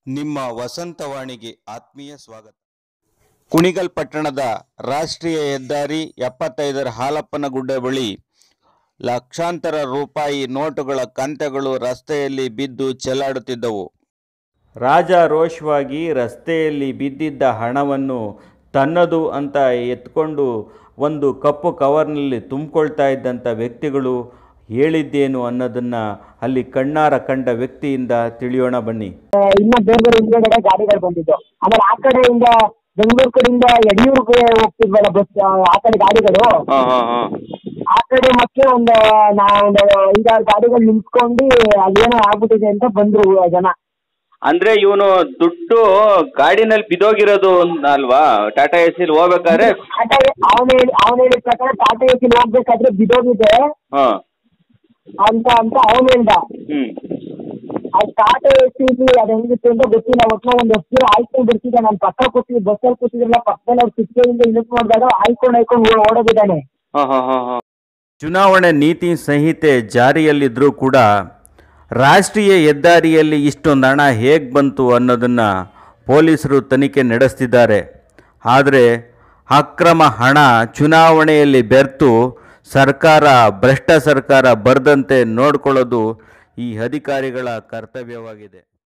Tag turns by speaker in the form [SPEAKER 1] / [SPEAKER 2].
[SPEAKER 1] ನಿಮ್ಮ ವಸಂತವಾಣಿಗೆ ಆತ್ಮೀಯ ಸ್ವಾಗತ ಕುಣಿಗಲ್ ಪಟ್ಟಣದ ರಾಷ್ಟ್ರೀಯ ಹೆದ್ದಾರಿ ಎಪ್ಪತ್ತೈದರ ಹಾಲಪ್ಪನಗುಡ್ಡೆ ಬಳಿ ಲಕ್ಷಾಂತರ ರೂಪಾಯಿ ನೋಟುಗಳ ಕಂತೆಗಳು ರಸ್ತೆಯಲ್ಲಿ ಬಿದ್ದು ಚೆಲ್ಲಾಡುತ್ತಿದ್ದವು
[SPEAKER 2] ರಾಜಾರೋಷವಾಗಿ ರಸ್ತೆಯಲ್ಲಿ ಬಿದ್ದಿದ್ದ ಹಣವನ್ನು ತನ್ನದು ಅಂತ ಎತ್ಕೊಂಡು ಒಂದು ಕಪ್ಪು ಕವರ್ನಲ್ಲಿ ತುಂಬಿಕೊಳ್ತಾ ಇದ್ದಂಥ ವ್ಯಕ್ತಿಗಳು ಹೇಳಿದ್ದೇನು ಅನ್ನೋದನ್ನು ಅಲ್ಲಿ ಕಣ್ಣಾರ ಕಂಡ ವ್ಯಕ್ತಿಯಿಂದ ತಿಳಿಯೋಣ ಬನ್ನಿ
[SPEAKER 3] ಇನ್ನ ಬೇರೆ ಬೇರೆ ಹಿಂದೆಗಡೆ ಗಾಡಿಗಳು ಬಂದಿದ್ದು ಆಮೇಲೆ ಆ ಕಡೆಯಿಂದ ಬೆಂಗಳೂರು ಕಡೆಯಿಂದ ಯಡಿಯೂರಿಗೆ ಹೋಗ್ತಿದ್ವಲ್ಲ ಬಸ್ ಆ ಕಡೆ ಗಾಡಿಗಳು ಆ ಕಡೆ ಮತ್ತೆ ಒಂದು ನಾ ಒಂದು ಐದಾರು ಗಾಡಿಗಳು ನಿಂತ್ಕೊಂಡು ಅದೇನೋ ಆಗ್ಬಿಟ್ಟಿದೆ ಅಂತ ಬಂದ್ರು ಜನ
[SPEAKER 2] ಅಂದರೆ ಇವನು ದುಡ್ಡು ಗಾಡಿನಲ್ಲಿ ಬಿದ್ದೋಗಿರೋದು ಅಲ್ವಾ ಟಾಟಾ ಎ ಸಿಲಿ ಹೋಗ್ಬೇಕಾದ್ರೆ
[SPEAKER 3] ಟಾಟಾ ಅವನ ಹೇಳಿ ಅವನ ಹೇಳಿದ ಪ್ರಕಾರ ಟಾಟಾ ಎಸಿ ಹೋಗ್ಬೇಕಾದ್ರೆ ಬಿದೋಗಿದೆ
[SPEAKER 2] ಹಾಂ
[SPEAKER 3] ಅಂತ ಅಂತ ಅವನು ಹೇಳ್ದ
[SPEAKER 2] ಹ್ಞೂ
[SPEAKER 3] ಅದು ಟಾಟಾ ಎಸಿಲಿ ಅದು ಹೆಂಗಿತ್ತು ಅಂತ ಗೊತ್ತಿಲ್ಲ ಒಟ್ಟು ಒಂದು ಎಷ್ಟು ಜನ ಆಯ್ಕೊಂಡು ಬರ್ತಿದ್ದೆ ನಾನು ಪಕ್ಕ ಕೂತಿದ್ದೆ ಬಸ್ಸಲ್ಲಿ ಕೂತಿದ್ರಲ್ಲ ಪಕ್ಕದಲ್ಲಿ ಅವ್ರು ಕಿಟಕಿಯಿಂದ ಇಳಿಸ್ ನೋಡಿದಾಗ ಆಯ್ಕೊಂಡು ಆಯ್ಕೊಂಡು ಓಡೋಗಿದ್ದಾನೆ
[SPEAKER 2] ಹಾಂ ಹಾಂ ಹಾಂ ಹಾಂ ಚುನಾವಣೆ ನೀತಿ ಸಂಹಿತೆ ಜಾರಿಯಲ್ಲಿದ್ದರೂ ಕೂಡ ರಾಷ್ಟ್ರೀಯ ಹೆದ್ದಾರಿಯಲ್ಲಿ ಇಷ್ಟೊಂದು ಹಣ ಹೇಗೆ ಬಂತು ಅನ್ನೋದನ್ನು ಪೊಲೀಸರು ತನಿಖೆ ನಡೆಸ್ತಿದ್ದಾರೆ ಆದರೆ ಅಕ್ರಮ ಹಣ ಚುನಾವಣೆಯಲ್ಲಿ ಬೆರ್ತು ಸರ್ಕಾರ ಭ್ರಷ್ಟ ಸರ್ಕಾರ ಬರದಂತೆ ನೋಡಿಕೊಳ್ಳೋದು ಈ ಅಧಿಕಾರಿಗಳ ಕರ್ತವ್ಯವಾಗಿದೆ